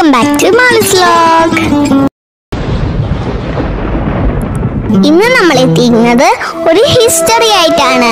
welcome back to മാളിസ് vlog ഇന്ന് നമ്മൾ എത്തിക്കുന്നത് ഒരു ഹിസ്റ്ററി ആയിട്ടാണ്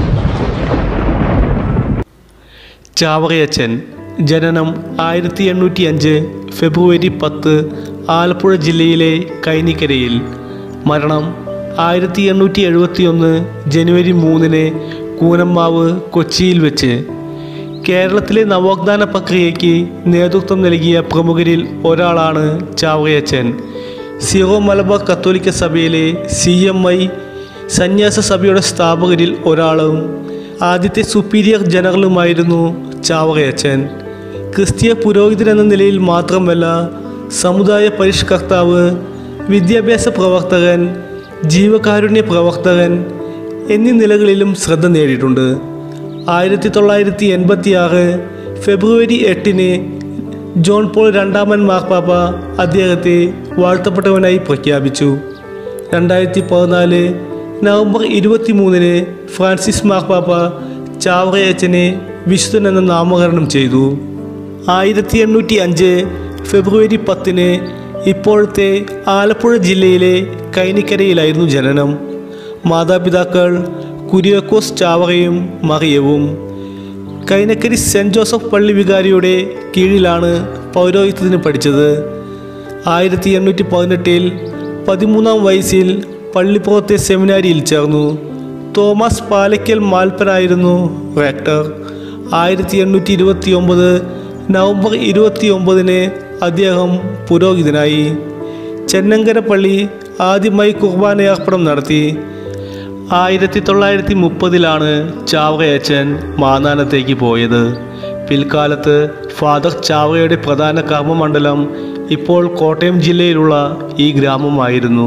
ചാവറയച്ചൻ ജനനം ആയിരത്തി എണ്ണൂറ്റി അഞ്ച് ഫെബ്രുവരി പത്ത് ആലപ്പുഴ ജില്ലയിലെ കൈനിക്കരയിൽ മരണം ആയിരത്തി എണ്ണൂറ്റി എഴുപത്തി ഒന്ന് ജനുവരി മൂന്നിന് കൂനമ്മാവ് കൊച്ചിയിൽ വെച്ച് കേരളത്തിലെ നവോത്ഥാന പ്രക്രിയയ്ക്ക് നേതൃത്വം നൽകിയ പ്രമുഖരിൽ ഒരാളാണ് ചാവറയച്ചൻ സിറോ മലബാർ കത്തോലിക്ക സഭയിലെ സി എം ഐ സന്യാസ സഭയുടെ സ്ഥാപകരിൽ ഒരാളും ആദ്യത്തെ സുപ്പീരിയർ ജനറലുമായിരുന്നു ചാവറയച്ചൻ ക്രിസ്തീയ പുരോഹിതൻ എന്ന നിലയിൽ മാത്രമല്ല സമുദായ പരിഷ്കർത്താവ് വിദ്യാഭ്യാസ പ്രവർത്തകൻ ജീവകാരുണ്യ പ്രവർത്തകൻ എന്നീ നിലകളിലും ശ്രദ്ധ നേടിയിട്ടുണ്ട് ആയിരത്തി തൊള്ളായിരത്തി എൺപത്തി ആറ് ഫെബ്രുവരി എട്ടിന് ജോൺ പോൾ രണ്ടാമൻ മാർപ്പാപ്പ അദ്ദേഹത്തെ വാഴ്ത്തപ്പെട്ടവനായി പ്രഖ്യാപിച്ചു രണ്ടായിരത്തി പതിനാല് നവംബർ ഇരുപത്തി മൂന്നിന് ഫ്രാൻസിസ് മാർപ്പാപ്പ ചാവറയച്ചനെ വിശുദ്ധൻ എന്ന നാമകരണം ചെയ്തു ആയിരത്തി എണ്ണൂറ്റി അഞ്ച് ഫെബ്രുവരി പത്തിന് ഇപ്പോഴത്തെ ആലപ്പുഴ ജില്ലയിലെ കൈനിക്കരയിലായിരുന്നു ജനനം മാതാപിതാക്കൾ കുര്യാക്കോസ് ചാവറയും മറിയവും കൈനക്കരി സെൻറ് ജോസഫ് പള്ളി വികാരിയുടെ കീഴിലാണ് പൗരോഹിത്യത്തിന് പഠിച്ചത് ആയിരത്തി എണ്ണൂറ്റി പതിനെട്ടിൽ പതിമൂന്നാം വയസ്സിൽ പള്ളിപ്പുറത്തെ സെമിനാരിയിൽ ചേർന്നു തോമസ് പാലയ്ക്കൽ മാൽപ്പനായിരുന്നു റെക്ടർ ആയിരത്തി എണ്ണൂറ്റി ഇരുപത്തി ഒമ്പത് നവംബർ ഇരുപത്തി ഒമ്പതിന് അദ്ദേഹം പുരോഹിതനായി ചെന്നങ്കര പള്ളി ആദ്യമായി കുർബാനയർപ്പണം നടത്തി ആയിരത്തി തൊള്ളായിരത്തി മുപ്പതിലാണ് ചാവറയച്ചൻ മാനാനത്തേക്ക് പോയത് പിൽക്കാലത്ത് ഫാദർ ചാവറയുടെ പ്രധാന കർമ്മമണ്ഡലം ഇപ്പോൾ കോട്ടയം ജില്ലയിലുള്ള ഈ ഗ്രാമമായിരുന്നു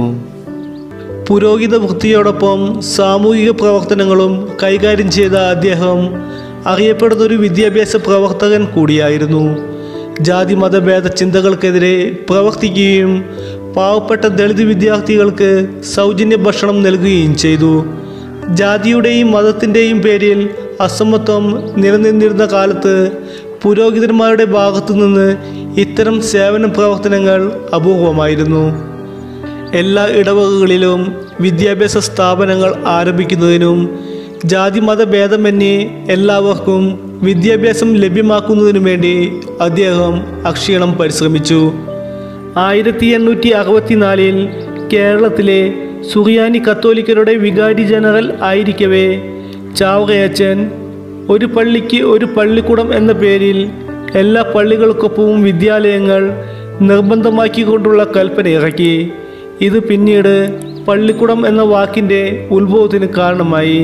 പുരോഹിത വൃത്തിയോടൊപ്പം സാമൂഹിക പ്രവർത്തനങ്ങളും കൈകാര്യം ചെയ്ത അദ്ദേഹം അറിയപ്പെടുന്ന ഒരു വിദ്യാഭ്യാസ പ്രവർത്തകൻ കൂടിയായിരുന്നു ജാതി മതഭേദ ചിന്തകൾക്കെതിരെ പ്രവർത്തിക്കുകയും പാവപ്പെട്ട ദളിത് വിദ്യാർത്ഥികൾക്ക് സൗജന്യ ഭക്ഷണം നൽകുകയും ചെയ്തു ജാതിയുടെയും മതത്തിൻ്റെയും പേരിൽ അസമത്വം നിലനിന്നിരുന്ന കാലത്ത് പുരോഹിതന്മാരുടെ ഭാഗത്തു നിന്ന് ഇത്തരം സേവന പ്രവർത്തനങ്ങൾ അപൂർവമായിരുന്നു എല്ലാ ഇടവകകളിലും വിദ്യാഭ്യാസ സ്ഥാപനങ്ങൾ ആരംഭിക്കുന്നതിനും ജാതി മത ഭേദമന്യേ എല്ലാവർക്കും വിദ്യാഭ്യാസം ലഭ്യമാക്കുന്നതിനും വേണ്ടി അദ്ദേഹം അക്ഷീണം പരിശ്രമിച്ചു ആയിരത്തി എണ്ണൂറ്റി അറുപത്തിനാലിൽ കേരളത്തിലെ സുറിയാനി കത്തോലിക്കരുടെ വികാരി ജനറൽ ആയിരിക്കവേ ചാവറയച്ചൻ ഒരു പള്ളിക്ക് ഒരു പള്ളിക്കൂടം എന്ന പേരിൽ എല്ലാ പള്ളികൾക്കൊപ്പവും വിദ്യാലയങ്ങൾ നിർബന്ധമാക്കിക്കൊണ്ടുള്ള കൽപ്പന ഇറക്കി ഇത് പിന്നീട് പള്ളിക്കുടം എന്ന വാക്കിൻ്റെ ഉത്ഭവത്തിന് കാരണമായി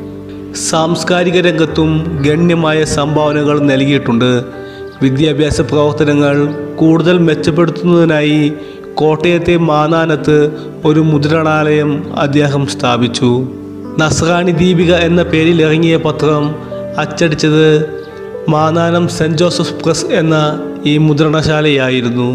സാംസ്കാരിക രംഗത്തും ഗണ്യമായ സംഭാവനകൾ നൽകിയിട്ടുണ്ട് വിദ്യാഭ്യാസ പ്രവർത്തനങ്ങൾ കൂടുതൽ മെച്ചപ്പെടുത്തുന്നതിനായി കോട്ടയത്തെ മാനാനത്ത് ഒരു മുദ്രണാലയം അദ്ദേഹം സ്ഥാപിച്ചു നസ്രാണി ദീപിക എന്ന പേരിൽ ഇറങ്ങിയ പത്രം അച്ചടിച്ചത് മാനാനം സെൻറ് ജോസഫ് പ്രസ് എന്ന ഈ മുദ്രണശാലയായിരുന്നു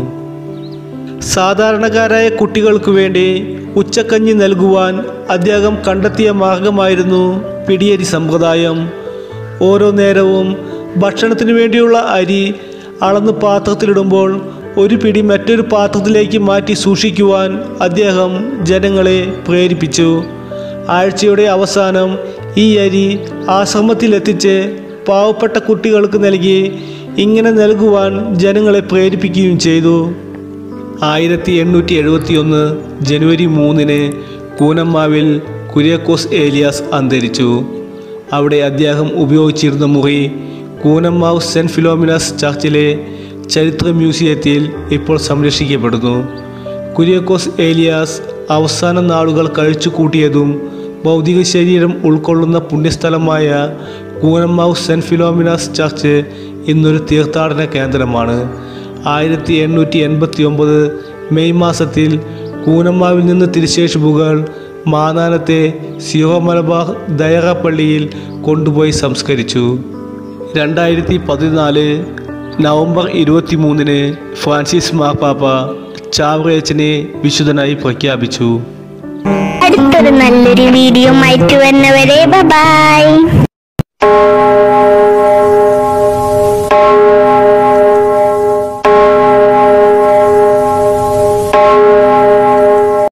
സാധാരണക്കാരായ കുട്ടികൾക്ക് വേണ്ടി ഉച്ചക്കഞ്ഞി നൽകുവാൻ അദ്ദേഹം കണ്ടെത്തിയ മാർഗമായിരുന്നു പിടിയരി സമ്പ്രദായം ഓരോ നേരവും ഭക്ഷണത്തിനു വേണ്ടിയുള്ള അരി അളന്ന് പാത്രത്തിലിടുമ്പോൾ ഒരു പിടി മറ്റൊരു പാത്രത്തിലേക്ക് മാറ്റി സൂക്ഷിക്കുവാൻ അദ്ദേഹം ജനങ്ങളെ പ്രേരിപ്പിച്ചു ആഴ്ചയുടെ അവസാനം ഈ അരി ആശ്രമത്തിലെത്തിച്ച് പാവപ്പെട്ട കുട്ടികൾക്ക് നൽകി ഇങ്ങനെ നൽകുവാൻ ജനങ്ങളെ പ്രേരിപ്പിക്കുകയും ചെയ്തു ആയിരത്തി എണ്ണൂറ്റി എഴുപത്തി ഒന്ന് ജനുവരി മൂന്നിന് കൂനമ്മാവിൽ കുര്യാക്കോസ് ഏലിയാസ് അന്തരിച്ചു അവിടെ അദ്ദേഹം ഉപയോഗിച്ചിരുന്ന മുറി കൂനമ്മാവ് സെൻറ്റ് ഫിലോമിനാസ് ചർച്ചിലെ ചരിത്ര മ്യൂസിയത്തിൽ ഇപ്പോൾ സംരക്ഷിക്കപ്പെടുന്നു കുര്യാക്കോസ് ഏലിയാസ് അവസാന നാളുകൾ കഴിച്ചു കൂട്ടിയതും ഭൗതിക ശരീരം ഉൾക്കൊള്ളുന്ന പുണ്യസ്ഥലമായ കൂനമ്മാവ് സെൻറ്റ് ഫിലോമിനാസ് ചർച്ച് ഇന്നൊരു തീർത്ഥാടന കേന്ദ്രമാണ് ആയിരത്തി എണ്ണൂറ്റി എൺപത്തി ഒമ്പത് മെയ് മാസത്തിൽ കൂനമ്മാവിൽ നിന്ന് തിരുശേഷിപ്പുകൾ മാനാനത്തെ സിയോ മലബാർ ദയറ പള്ളിയിൽ കൊണ്ടുപോയി സംസ്കരിച്ചു രണ്ടായിരത്തി പതിനാല് നവംബർ ഇരുപത്തി മൂന്നിന് ഫ്രാൻസിസ് മാർപ്പാപ്പ ചാവറേച്ചനെ വിശുദ്ധനായി പ്രഖ്യാപിച്ചു അടുത്തൊരു നല്ലൊരു വീഡിയോ ആയിട്ട് വരുന്നവരെ ബൈ